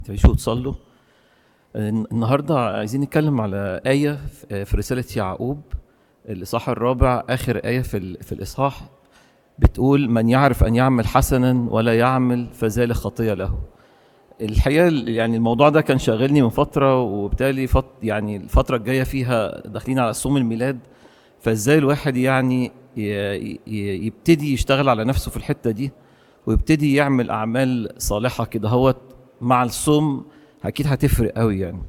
تعيشوا وتصلوا النهارده عايزين نتكلم على آية في رسالة يعقوب الإصحاح الرابع آخر آية في ال- في الإصحاح بتقول من يعرف أن يعمل حسنا ولا يعمل فذلك خطية له الحقيقة يعني الموضوع ده كان شاغلني من فترة وبالتالي فت يعني الفترة الجاية فيها داخلين على صوم الميلاد فازاي الواحد يعني ي- ي- يبتدي يشتغل على نفسه في الحتة دي ويبتدي يعمل أعمال صالحة كده هوت مع الصوم أكيد هتفرق قوي يعني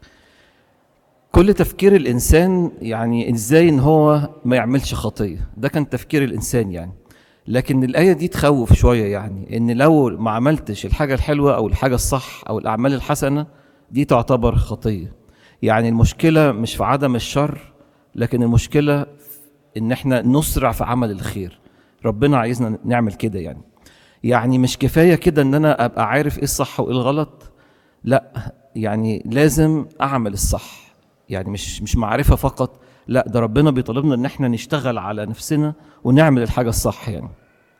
كل تفكير الإنسان يعني إزاي إن هو ما يعملش خطية ده كان تفكير الإنسان يعني لكن الآية دي تخوف شوية يعني إن لو ما عملتش الحاجة الحلوة أو الحاجة الصح أو الأعمال الحسنة دي تعتبر خطية يعني المشكلة مش في عدم الشر لكن المشكلة في إن إحنا نسرع في عمل الخير ربنا عايزنا نعمل كده يعني يعني مش كفاية كده إن أنا أبقى عارف إيه الصح وإيه الغلط لا يعني لازم أعمل الصح يعني مش مش معرفة فقط لا ده ربنا بيطالبنا إن إحنا نشتغل على نفسنا ونعمل الحاجة الصح يعني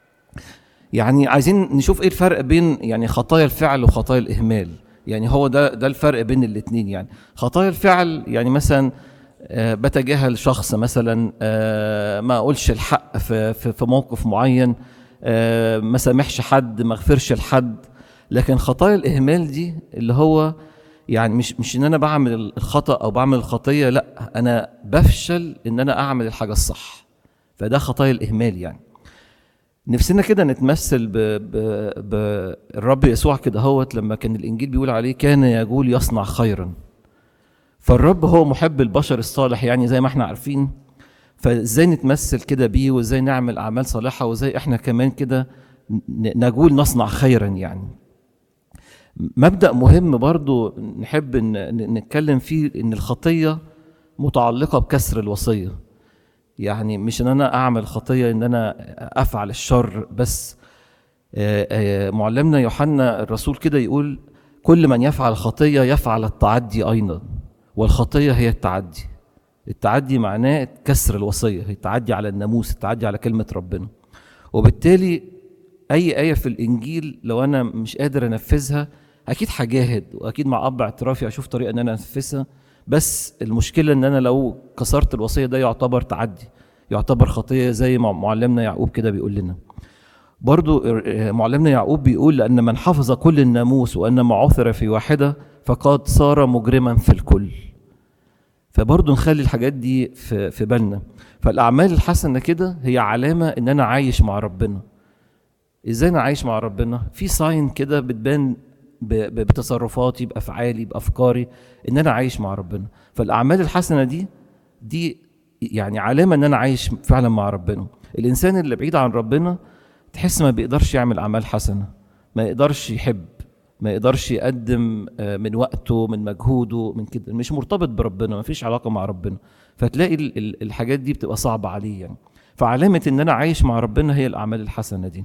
يعني عايزين نشوف ايه الفرق بين يعني خطايا الفعل وخطايا الاهمال يعني هو ده ده الفرق بين الاثنين يعني خطايا الفعل يعني مثلا آه، بتجاهل شخص مثلا آه، ما اقولش الحق في في في موقف معين آه، ما سامحش حد ما اغفرش لحد لكن خطايا الاهمال دي اللي هو يعني مش مش ان انا بعمل الخطا او بعمل الخطيه لا انا بفشل ان انا اعمل الحاجه الصح فده خطايا الاهمال يعني نفسنا كده نتمثل ب... ب... بالرب يسوع كده هوت لما كان الانجيل بيقول عليه كان يقول يصنع خيرا فالرب هو محب البشر الصالح يعني زي ما احنا عارفين فازاي نتمثل كده بيه وازاي نعمل اعمال صالحه وازاي احنا كمان كده ن- نقول نصنع خيرا يعني مبدا مهم برضو نحب ان ن- نتكلم فيه ان الخطيه متعلقه بكسر الوصيه يعني مش ان انا اعمل خطيه ان انا افعل الشر بس آه، آه، معلمنا يوحنا الرسول كده يقول كل من يفعل خطيه يفعل التعدي ايضا والخطيه هي التعدي التعدي معناه كسر الوصيه هي التعدي على الناموس التعدي على كلمه ربنا وبالتالي اي ايه في الانجيل لو انا مش قادر انفذها اكيد هجاهد واكيد مع اب اعترافي اشوف طريقه ان انا انفذها بس المشكله ان انا لو كسرت الوصيه ده يعتبر تعدي يعتبر خطيه زي ما معلمنا يعقوب كده بيقول لنا برضو آه، معلمنا يعقوب بيقول لأن من حفظ كل الناموس وأن ما عثر في واحدة فقد صار مجرما في الكل فبرضو نخلي الحاجات دي في, في بالنا فالأعمال الحسنة كده هي علامة إن أنا عايش مع ربنا إزاي أنا عايش مع ربنا في ساين كده بتبان ب- ب- بتصرفاتي بأفعالي بأفكاري إن أنا عايش مع ربنا فالأعمال الحسنة دي دي يعني علامة إن أنا عايش فعلا مع ربنا الإنسان اللي بعيد عن ربنا تحس ما بيقدرش يعمل اعمال حسنه ما يقدرش يحب ما يقدرش يقدم آه، من وقته من مجهوده من كده مش مرتبط بربنا ما فيش علاقه مع ربنا فتلاقي ال- ال- الحاجات دي بتبقى صعبه عليه يعني فعلامه ان انا عايش مع ربنا هي الاعمال الحسنه دي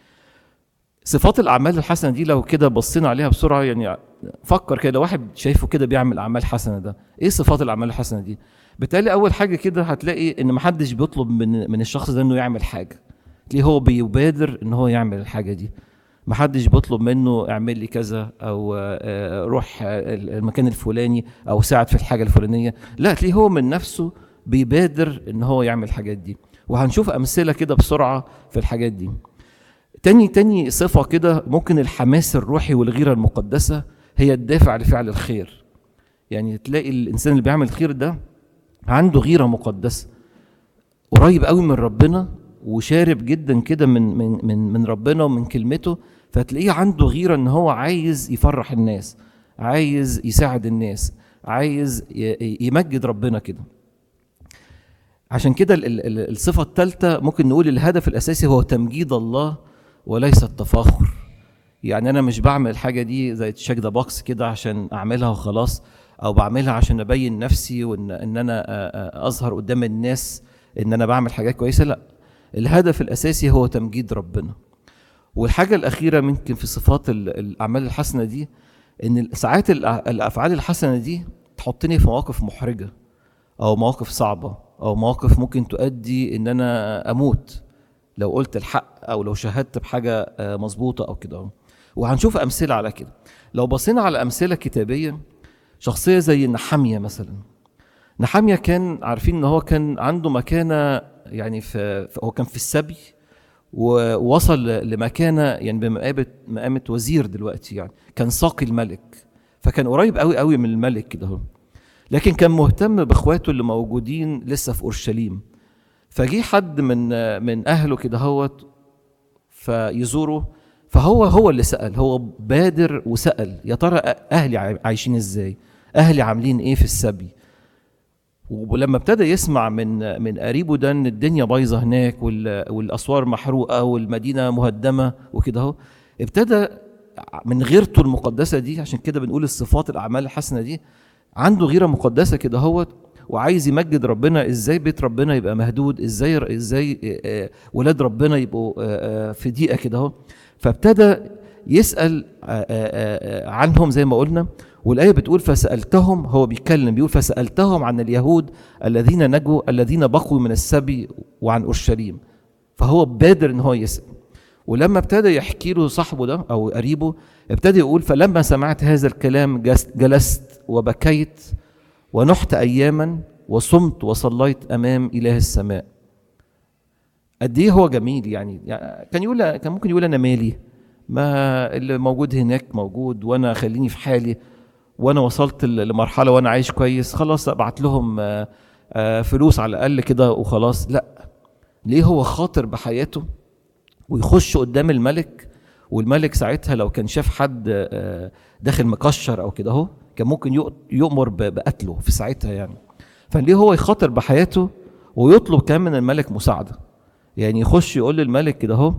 صفات الاعمال الحسنه دي لو كده بصينا عليها بسرعه يعني فكر كده واحد شايفه كده بيعمل اعمال حسنه ده ايه صفات الاعمال الحسنه دي بالتالي اول حاجه كده هتلاقي ان محدش بيطلب من من الشخص ده انه يعمل حاجه تلاقيه هو بيبادر ان هو يعمل الحاجه دي محدش بيطلب منه اعمل لي كذا او آه، روح آه، المكان الفلاني او ساعد في الحاجه الفلانيه لا تلاقيه هو من نفسه بيبادر ان هو يعمل الحاجات دي وهنشوف امثله كده بسرعه في الحاجات دي تاني تاني صفه كده ممكن الحماس الروحي والغيره المقدسه هي الدافع لفعل الخير يعني تلاقي الانسان اللي بيعمل الخير ده عنده غيره مقدسه قريب قوي من ربنا وشارب جدا كده من من من من ربنا ومن كلمته فتلاقيه عنده غيره ان هو عايز يفرح الناس عايز يساعد الناس عايز ي- يمجد ربنا كده عشان كده ال- ال- ال- الصفه الثالثه ممكن نقول الهدف الاساسي هو تمجيد الله وليس التفاخر يعني انا مش بعمل الحاجه دي زي تشيك ذا بوكس كده عشان اعملها وخلاص او بعملها عشان ابين نفسي وان ان انا آه، آه، اظهر قدام الناس ان انا بعمل حاجات كويسه لا الهدف الاساسي هو تمجيد ربنا والحاجه الاخيره ممكن في صفات ال- الاعمال الحسنه دي ان ساعات الأ- الافعال الحسنه دي تحطني في مواقف محرجه او مواقف صعبه او مواقف ممكن تؤدي ان انا اموت لو قلت الحق او لو شهدت بحاجه آه، مظبوطه او كده وهنشوف امثله على كده لو بصينا على امثله كتابيه شخصيه زي نحاميه مثلا نحاميه كان عارفين ان هو كان عنده مكانه يعني في هو كان في السبي ووصل لمكانه يعني بمقامه مقامه وزير دلوقتي يعني كان ساقي الملك فكان قريب قوي قوي من الملك كده هو لكن كان مهتم باخواته اللي موجودين لسه في اورشليم فجي حد من من اهله كده هوت فيزوره فهو هو اللي سال هو بادر وسال يا ترى اهلي عايشين ازاي اهلي عاملين ايه في السبي ولما ابتدى يسمع من من قريبه ده ان الدنيا بايظه هناك والاسوار محروقه والمدينه مهدمه وكده اهو ابتدى من غيرته المقدسه دي عشان كده بنقول الصفات الاعمال الحسنه دي عنده غيره مقدسه كده هوت وعايز يمجد ربنا ازاي بيت ربنا يبقى مهدود ازاي ازاي ولاد ربنا يبقوا في ضيقه كده اهو فابتدى يسال عنهم زي ما قلنا والآية بتقول فسألتهم هو بيتكلم بيقول فسألتهم عن اليهود الذين نجوا الذين بقوا من السبي وعن أورشليم فهو بادر إن هو يسأل ولما ابتدى يحكي له صاحبه ده أو قريبه ابتدى يقول فلما سمعت هذا الكلام جلست وبكيت ونحت أياما وصمت وصليت أمام إله السماء قد إيه هو جميل يعني, يعني كان يقول كان ممكن يقول أنا مالي ما اللي موجود هناك موجود وأنا خليني في حالي وانا وصلت لمرحله وانا عايش كويس خلاص ابعت لهم فلوس على الاقل كده وخلاص لا ليه هو خاطر بحياته ويخش قدام الملك والملك ساعتها لو كان شاف حد داخل مكشر او كده اهو كان ممكن يؤمر بقتله في ساعتها يعني فليه هو يخاطر بحياته ويطلب كمان من الملك مساعده يعني يخش يقول للملك كده اهو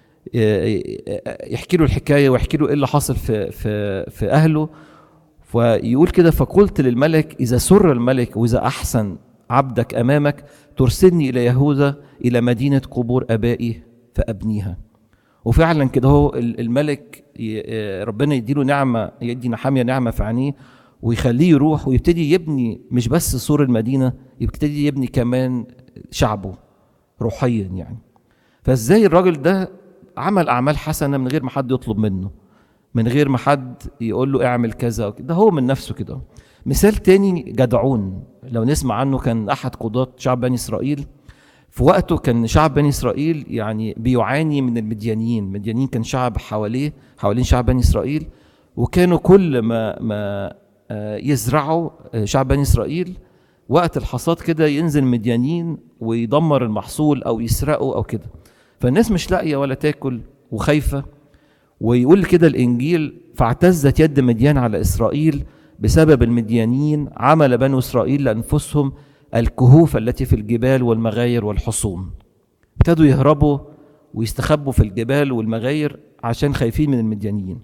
يحكي له الحكايه ويحكي له ايه اللي حاصل في في في اهله فيقول كده فقلت للملك إذا سر الملك وإذا أحسن عبدك أمامك ترسلني إلى يهوذا إلى مدينة قبور أبائي فأبنيها وفعلا كده هو الملك ربنا يديله نعمة يدي نحامية نعمة في عينيه ويخليه يروح ويبتدي يبني مش بس سور المدينة يبتدي يبني كمان شعبه روحيا يعني فازاي الراجل ده عمل أعمال حسنة من غير ما حد يطلب منه من غير ما حد يقول له اعمل كذا ده هو من نفسه كده مثال تاني جدعون لو نسمع عنه كان احد قضاة شعب بني اسرائيل في وقته كان شعب بني اسرائيل يعني بيعاني من المديانيين المديانيين كان شعب حواليه حوالين شعب بني اسرائيل وكانوا كل ما ما يزرعوا شعب بني اسرائيل وقت الحصاد كده ينزل مديانين ويدمر المحصول او يسرقوا او كده فالناس مش لاقيه ولا تاكل وخايفه ويقول كده الانجيل فاعتزت يد مديان على اسرائيل بسبب المديانين عمل بنو اسرائيل لانفسهم الكهوف التي في الجبال والمغاير والحصون ابتدوا يهربوا ويستخبوا في الجبال والمغاير عشان خايفين من المديانيين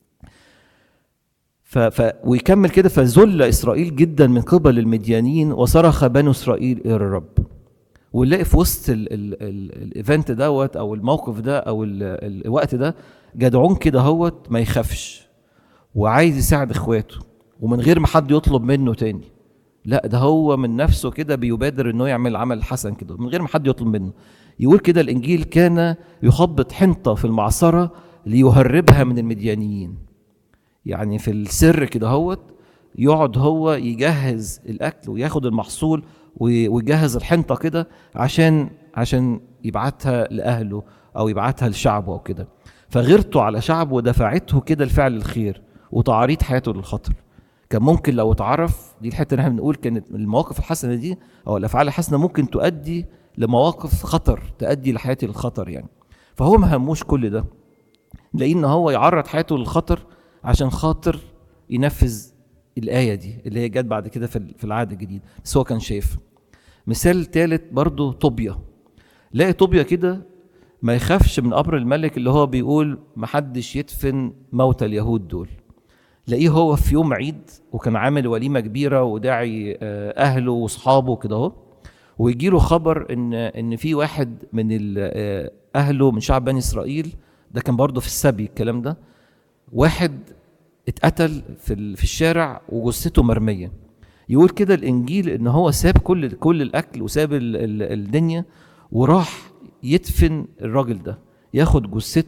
ف... ف... ويكمل كده فذل اسرائيل جدا من قبل المديانين وصرخ بنو اسرائيل الى الرب ونلاقي في وسط الايفنت دوت او الموقف ده او ال... الوقت ده جدعون كده هوت ما يخافش وعايز يساعد اخواته ومن غير ما حد يطلب منه تاني لا ده هو من نفسه كده بيبادر انه يعمل عمل حسن كده من غير ما حد يطلب منه يقول كده الانجيل كان يخبط حنطه في المعصره ليهربها من المديانيين يعني في السر كده هوت يقعد هو يجهز الاكل وياخد المحصول ويجهز الحنطه كده عشان عشان يبعتها لاهله او يبعتها لشعبه او كده فغيرته على شعبه دفعته كده لفعل الخير وتعريض حياته للخطر كان ممكن لو اتعرف دي الحته اللي احنا بنقول كانت المواقف الحسنه دي او الافعال الحسنه ممكن تؤدي لمواقف خطر تؤدي لحياتي للخطر يعني فهو ما هموش كل ده لان هو يعرض حياته للخطر عشان خاطر ينفذ الايه دي اللي هي جت بعد كده في العهد الجديد بس هو كان شايف مثال ثالث برضه طوبيا لاقي طوبيا كده ما يخافش من قبر الملك اللي هو بيقول محدش يدفن موتى اليهود دول لاقيه هو في يوم عيد وكان عامل وليمه كبيره وداعي اهله واصحابه كده اهو ويجي له خبر ان ان في واحد من اهله من شعب بني اسرائيل ده كان برضه في السبي الكلام ده واحد اتقتل في في الشارع وجثته مرميه يقول كده الانجيل ان هو ساب كل كل الاكل وساب ال ال الدنيا وراح يدفن الراجل ده ياخد جثته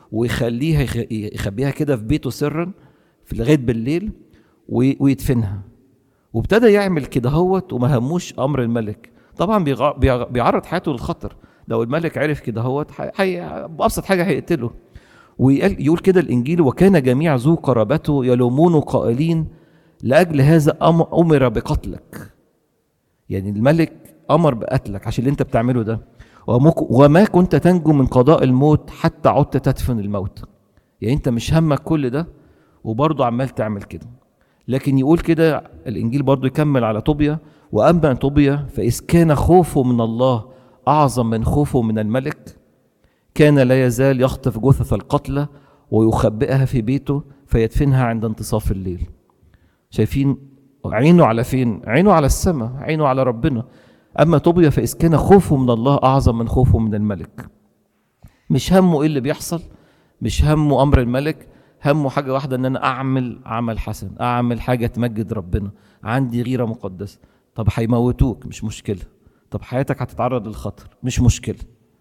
ويخليها يخ- يخبيها كده في بيته سرا في لغايه بالليل وي- ويدفنها وابتدى يعمل كده هوت وما هموش امر الملك طبعا بيغ- بيغ- بيعرض حياته للخطر لو الملك عرف كده هوت حي- حي- بابسط حاجه هيقتله ويقول يقول كده الانجيل وكان جميع ذو قرابته يلومونه قائلين لاجل هذا أم- امر بقتلك يعني الملك امر بقتلك عشان اللي انت بتعمله ده ومك- وما كنت تنجو من قضاء الموت حتى عدت تدفن الموت يعني انت مش همك كل ده وبرضه عمال تعمل كده لكن يقول كده الانجيل برضه يكمل على طوبيا واما طوبيا فاذ كان خوفه من الله اعظم من خوفه من الملك كان لا يزال يخطف جثث القتلى ويخبئها في بيته فيدفنها عند انتصاف الليل شايفين عينه على فين عينه على السماء عينه على ربنا اما طوبيا فاذ كان خوفه من الله اعظم من خوفه من الملك مش همه ايه اللي بيحصل مش همه امر الملك همه حاجه واحده ان انا اعمل عمل حسن اعمل حاجه تمجد ربنا عندي غيره مقدسه طب هيموتوك مش مشكله طب حياتك هتتعرض للخطر مش مشكله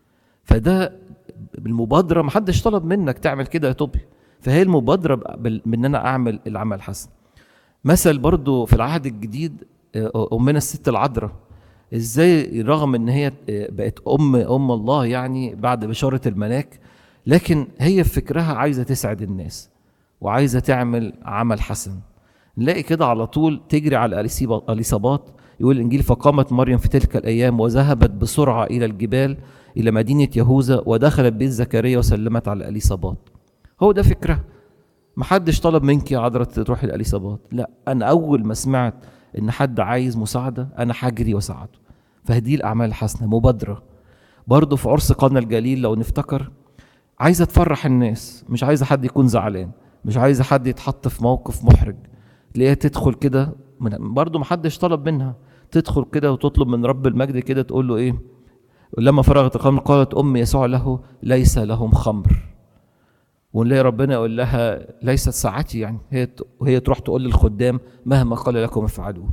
فده بالمبادره محدش طلب منك تعمل كده يا طوبي فهي المبادره بال- بان انا اعمل العمل الحسن مثل برضو في العهد الجديد آه، امنا الست العذراء ازاي رغم ان هي آه، بقت ام ام الله يعني بعد بشاره الملاك لكن هي في فكرها عايزه تسعد الناس وعايزه تعمل عمل حسن نلاقي كده على طول تجري على اليسيبا- اليصابات يقول الانجيل فقامت مريم في تلك الايام وذهبت بسرعه الى الجبال الى مدينه يهوذا ودخلت بيت زكريا وسلمت على اليصابات هو ده فكرها محدش طلب منك يا عذرا تروحي الاليصابات لا انا اول ما سمعت ان حد عايز مساعده انا هجري واساعده فهدي الاعمال الحسنه مبادره برضه في عرس قنا الجليل لو نفتكر عايزه تفرح الناس مش عايزه حد يكون زعلان مش عايزه حد يتحط في موقف محرج تلاقيها تدخل كده من- برضه محدش طلب منها تدخل كده وتطلب من رب المجد كده تقول له ايه لما فرغت الخمر قالت ام يسوع له ليس لهم خمر ونلاقي ربنا يقول لها ليست ساعتي يعني هي ت- وهي تروح تقول للخدام مهما قال لكم افعلوا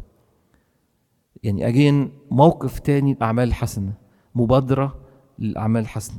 يعني اجين موقف تاني الاعمال الحسنه مبادره للاعمال الحسنه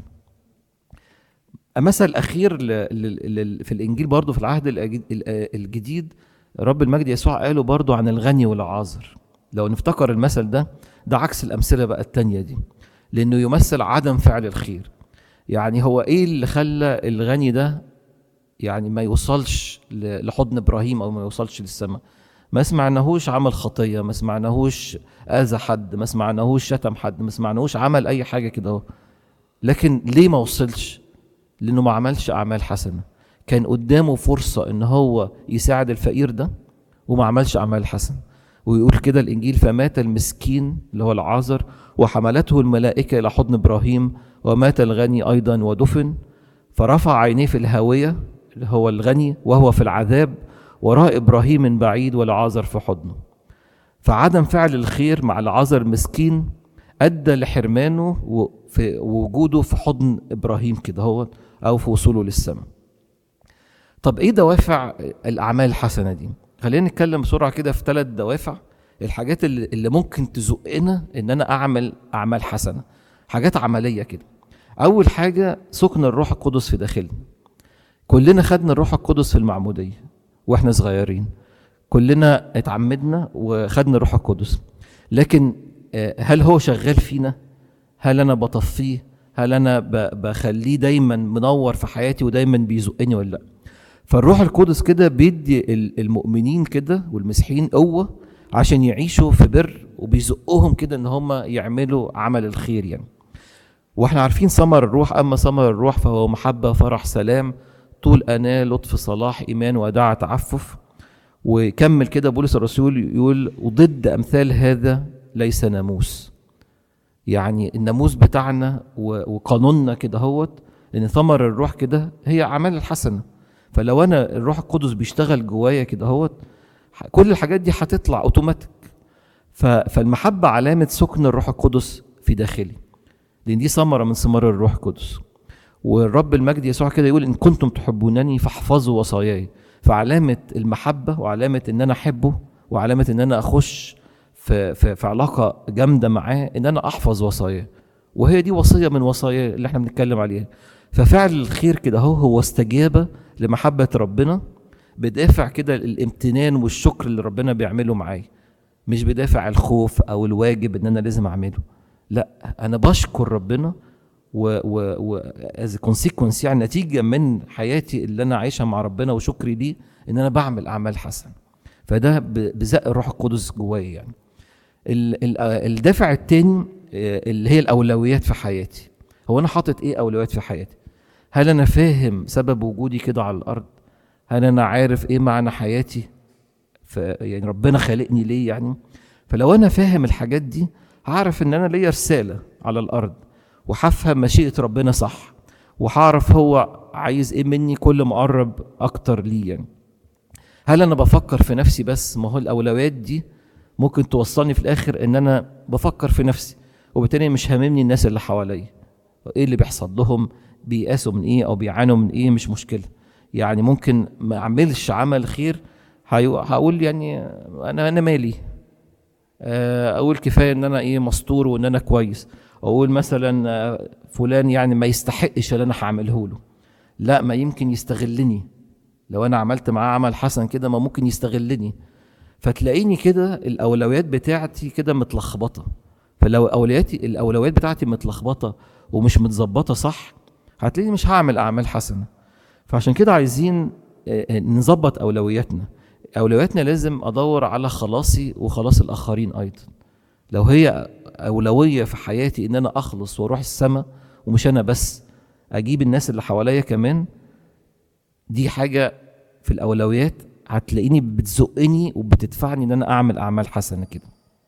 مثل اخير ل... ل... ل... في الانجيل برضو في العهد الأج- ال- الجديد رب المجد يسوع قاله برضو عن الغني والعازر لو نفتكر المثل ده ده عكس الامثله بقى التانية دي لانه يمثل عدم فعل الخير يعني هو ايه اللي خلى الغني ده يعني ما يوصلش ل- لحضن ابراهيم او ما يوصلش للسماء ما سمعناهوش عمل خطيه ما سمعناهوش اذى حد ما سمعناهوش شتم حد ما سمعناهوش عمل اي حاجه كده اهو لكن ليه ما وصلش لانه ما عملش اعمال حسنه كان قدامه فرصه ان هو يساعد الفقير ده وما عملش اعمال حسنه ويقول كده الانجيل فمات المسكين اللي هو العازر وحملته الملائكه الى حضن ابراهيم ومات الغني ايضا ودفن فرفع عينيه في الهاويه اللي هو الغني وهو في العذاب وراء ابراهيم من بعيد والعازر في حضنه فعدم فعل الخير مع العازر المسكين ادى لحرمانه وفي وجوده في حضن ابراهيم كده هو او في وصوله للسماء طب ايه دوافع الاعمال الحسنه دي خلينا نتكلم بسرعه كده في ثلاث دوافع الحاجات اللي, اللي ممكن تزقنا ان انا اعمل اعمال حسنه حاجات عمليه كده اول حاجه سكن الروح القدس في داخلنا كلنا خدنا الروح القدس في المعموديه واحنا صغيرين كلنا اتعمدنا وخدنا الروح القدس لكن آه، هل هو شغال فينا هل انا بطفيه هل انا ب- بخليه دايما منور في حياتي ودايما بيزقني ولا لا فالروح القدس كده بيدي ال- المؤمنين كده والمسيحيين قوه عشان يعيشوا في بر وبيزقهم كده ان هم يعملوا عمل الخير يعني واحنا عارفين ثمر الروح اما ثمر الروح فهو محبه فرح سلام طول اناه لطف صلاح ايمان وداع تعفف وكمل كده بولس الرسول يقول وضد امثال هذا ليس ناموس يعني الناموس بتاعنا و- وقانوننا كده هوت ان ثمر الروح كده هي اعمال الحسنه فلو انا الروح القدس بيشتغل جوايا كده هوت ح- كل الحاجات دي هتطلع اوتوماتيك ف- فالمحبه علامه سكن الروح القدس في داخلي لان دي ثمره من ثمار الروح القدس والرب المجد يسوع كده يقول ان كنتم تحبونني فاحفظوا وصاياي فعلامه المحبه وعلامه ان انا احبه وعلامه ان انا اخش في في, في علاقه جامده معاه ان انا احفظ وصاياه وهي دي وصيه من وصاياه اللي احنا بنتكلم عليها ففعل الخير كده هو هو استجابه لمحبه ربنا بدافع كده الامتنان والشكر اللي ربنا بيعمله معايا مش بدافع الخوف او الواجب ان انا لازم اعمله لا انا بشكر ربنا و و و از كونسيكونس يعني نتيجه من حياتي اللي انا عايشها مع ربنا وشكري ليه ان انا بعمل اعمال حسنه فده ب- بزق الروح القدس جوايا يعني ال- ال- الدافع التاني آه، اللي هي الاولويات في حياتي هو انا حاطط ايه اولويات في حياتي هل انا فاهم سبب وجودي كده على الارض هل انا عارف ايه معنى حياتي ف يعني ربنا خالقني ليه يعني فلو انا فاهم الحاجات دي هعرف ان انا ليا رساله على الارض وهفهم مشيئه ربنا صح وهعرف هو عايز ايه مني كل ما اقرب اكتر ليه يعني هل انا بفكر في نفسي بس ما هو الاولويات دي ممكن توصلني في الاخر ان انا بفكر في نفسي وبالتالي مش هاممني الناس اللي حواليا ايه اللي بيحصل لهم بيقاسوا من ايه او بيعانوا من ايه مش مشكله يعني ممكن ما اعملش عمل خير هيو- هقول يعني انا انا مالي آه، اقول كفايه ان انا ايه مستور وان انا كويس اقول مثلا آه، فلان يعني ما يستحقش اللي انا هعمله له لا ما يمكن يستغلني لو انا عملت معاه عمل حسن كده ما ممكن يستغلني فتلاقيني كده الاولويات بتاعتي كده متلخبطه فلو اولوياتي الاولويات بتاعتي متلخبطه ومش متظبطه صح هتلاقيني مش هعمل اعمال حسنه فعشان كده عايزين آه، آه، نظبط اولوياتنا اولوياتنا لازم ادور على خلاصي وخلاص الاخرين ايضا لو هي اولويه في حياتي ان انا اخلص واروح السماء ومش انا بس اجيب الناس اللي حواليا كمان دي حاجه في الاولويات هتلاقيني بتزقني وبتدفعني ان انا اعمل اعمال حسنه كده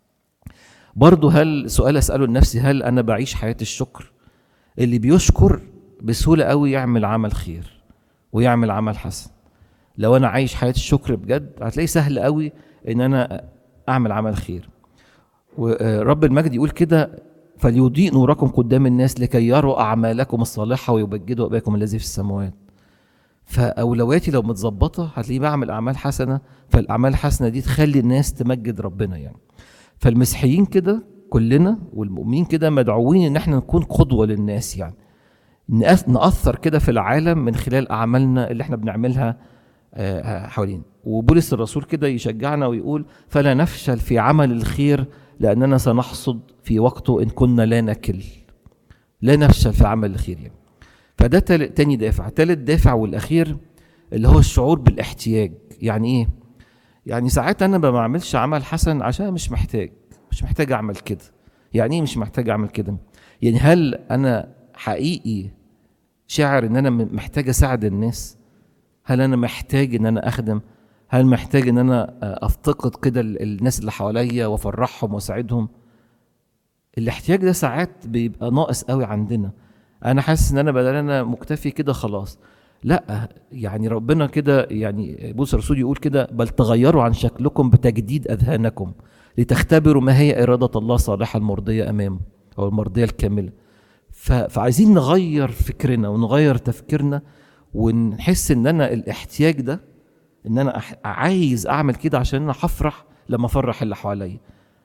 برضه هل سؤال اساله لنفسي هل انا بعيش حياه الشكر اللي بيشكر بسهوله قوي يعمل عمل خير ويعمل عمل حسن لو انا عايش حياه الشكر بجد هتلاقي سهل قوي ان انا اعمل عمل خير ورب المجد يقول كده فليضيء نوركم قدام الناس لكي يروا اعمالكم الصالحه ويبجدوا اباكم الذي في السماوات فاولوياتي لو متظبطه هتلاقيني بعمل اعمال حسنه فالاعمال الحسنه دي تخلي الناس تمجد ربنا يعني فالمسيحيين كده كلنا والمؤمنين كده مدعوين ان احنا نكون قدوه للناس يعني نأث- نأثر كده في العالم من خلال أعمالنا اللي احنا بنعملها آه، حوالين وبولس الرسول كده يشجعنا ويقول فلا نفشل في عمل الخير لأننا سنحصد في وقته إن كنا لا نكل لا نفشل في عمل الخير يعني فده تال- تاني دافع تالت دافع والأخير اللي هو الشعور بالاحتياج يعني إيه؟ يعني ساعات أنا ما بعملش عمل حسن عشان مش محتاج مش محتاج أعمل كده يعني إيه مش محتاج أعمل كده؟ يعني هل أنا حقيقي شاعر ان انا م- محتاج اساعد الناس هل انا محتاج ان انا اخدم هل محتاج ان انا آه، افتقد كده ال- الناس اللي حواليا وافرحهم واساعدهم الاحتياج ده ساعات بيبقى ناقص قوي عندنا انا حاسس ان انا بدل انا مكتفي كده خلاص لا يعني ربنا كده يعني بولس الرسول يقول كده بل تغيروا عن شكلكم بتجديد اذهانكم لتختبروا ما هي اراده الله الصالحه المرضيه امامه او المرضيه الكامله ف- فعايزين نغير فكرنا ونغير تفكيرنا ونحس ان انا الاحتياج ده ان انا أح- عايز اعمل كده عشان انا هفرح لما افرح اللي حواليا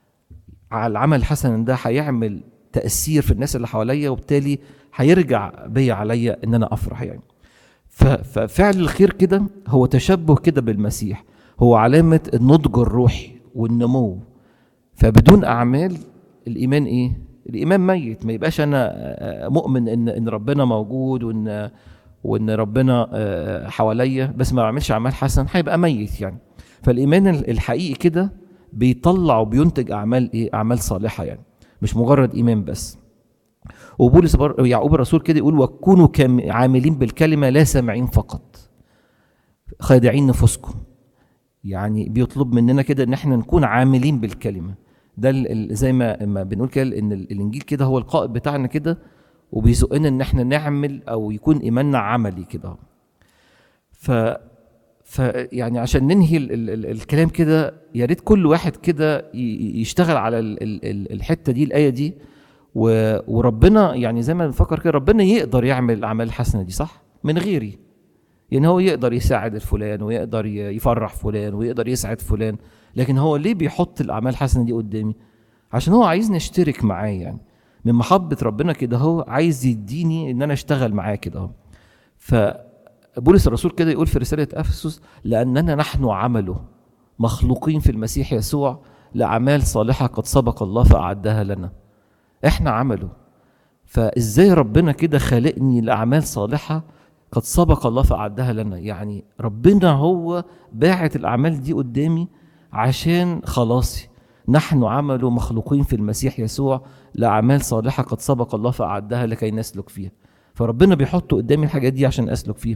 على العمل الحسن ده هيعمل تاثير في الناس اللي حواليا وبالتالي هيرجع بيا عليا ان انا افرح يعني ف- ففعل الخير كده هو تشبه كده بالمسيح هو علامه النضج الروحي والنمو فبدون اعمال الايمان ايه الايمان ميت ما يبقاش انا آه، مؤمن ان ان ربنا موجود وان وان ربنا آه، حواليا بس ما بعملش اعمال حسن هيبقى ميت يعني فالايمان ال- الحقيقي كده بيطلع وبينتج اعمال ايه اعمال صالحه يعني مش مجرد ايمان بس وبولس بر... يعقوب الرسول كده يقول وكونوا كام عاملين بالكلمه لا سامعين فقط خادعين نفوسكم يعني بيطلب مننا كده ان احنا نكون عاملين بالكلمه ده ال- ال- زي ما ما بنقول كده ان ال- الانجيل كده هو القائد بتاعنا كده وبيزقنا ان احنا نعمل او يكون ايماننا عملي كده ف ف يعني عشان ننهي ال ال ال الكلام كده يا ريت كل واحد كده ي- يشتغل على ال ال ال الحته دي الايه دي و وربنا يعني زي ما بنفكر كده ربنا يقدر يعمل الاعمال الحسنه دي صح من غيري يعني هو يقدر يساعد الفلان ويقدر ي- يفرح فلان ويقدر يسعد فلان لكن هو ليه بيحط الاعمال الحسنه دي قدامي عشان هو عايز نشترك معاه يعني من محبه ربنا كده هو عايز يديني ان انا اشتغل معاه كده اهو فبولس الرسول كده يقول في رساله افسس لاننا نحن عمله مخلوقين في المسيح يسوع لاعمال صالحه قد سبق الله فاعدها لنا احنا عمله فازاي ربنا كده خالقني لاعمال صالحه قد سبق الله فاعدها لنا يعني ربنا هو باعت الاعمال دي قدامي عشان خلاصي نحن عمل مخلوقين في المسيح يسوع لاعمال صالحه قد سبق الله فاعدها لكي نسلك فيها فربنا بيحط قدامي الحاجات دي عشان اسلك فيها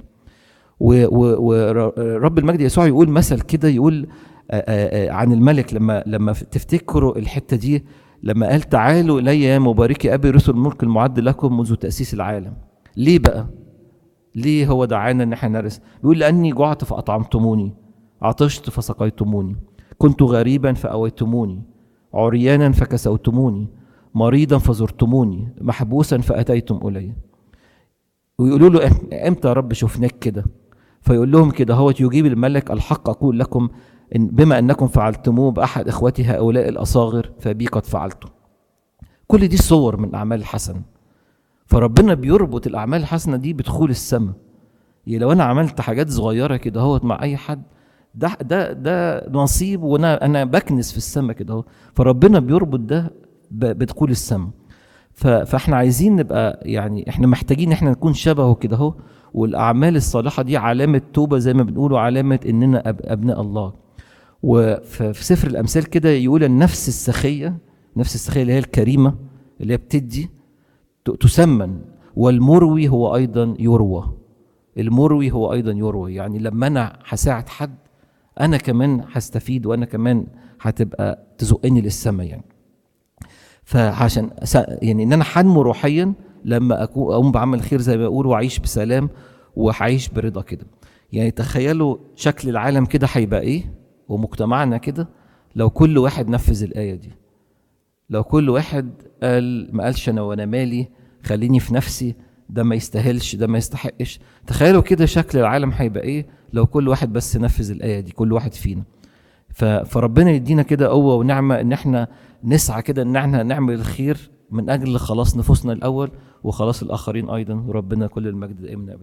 ورب المجد يسوع يقول مثل كده يقول آآ آآ عن الملك لما لما تفتكروا الحته دي لما قال تعالوا الي يا مباركي ابي رسل الملك المعد لكم منذ تاسيس العالم ليه بقى ليه هو دعانا ان احنا نرث بيقول لاني جعت فاطعمتموني عطشت فسقيتموني كنت غريبا فاويتموني عريانا فكسوتموني مريضا فزرتموني محبوسا فاتيتم الي ويقولوا له امتى يا رب شفناك كده فيقول لهم كده هو يجيب الملك الحق اقول لكم إن بما انكم فعلتموه باحد اخوتي هؤلاء الاصاغر فبي قد فعلته كل دي صور من الاعمال الحسنه فربنا بيربط الاعمال الحسنه دي بدخول السماء يعني لو انا عملت حاجات صغيره كده اهوت مع اي حد ده ده ده نصيب وانا انا بكنس في السماء كده اهو فربنا بيربط ده بدخول السماء فاحنا عايزين نبقى يعني احنا محتاجين احنا نكون شبهه كده اهو والاعمال الصالحه دي علامه توبه زي ما بنقول علامه اننا ابناء الله وفي سفر الامثال كده يقول النفس السخيه نفس السخيه اللي هي الكريمه اللي هي بتدي تسمن والمروي هو ايضا يروى المروي هو ايضا يروى يعني لما انا هساعد حد انا كمان هستفيد وانا كمان هتبقى تزقني للسماء يعني فعشان يعني ان انا حنمو روحيا لما اكون اقوم بعمل خير زي ما بقول واعيش بسلام وهعيش برضا كده يعني تخيلوا شكل العالم كده هيبقى ايه ومجتمعنا كده لو كل واحد نفذ الايه دي لو كل واحد قال ما قالش انا وانا مالي خليني في نفسي ده ما يستاهلش ده ما يستحقش تخيلوا كده شكل العالم هيبقى ايه لو كل واحد بس نفذ الايه دي كل واحد فينا فربنا يدينا كده قوه ونعمه ان احنا نسعى كده ان احنا نعمل الخير من اجل خلاص نفوسنا الاول وخلاص الاخرين ايضا وربنا كل المجد دائما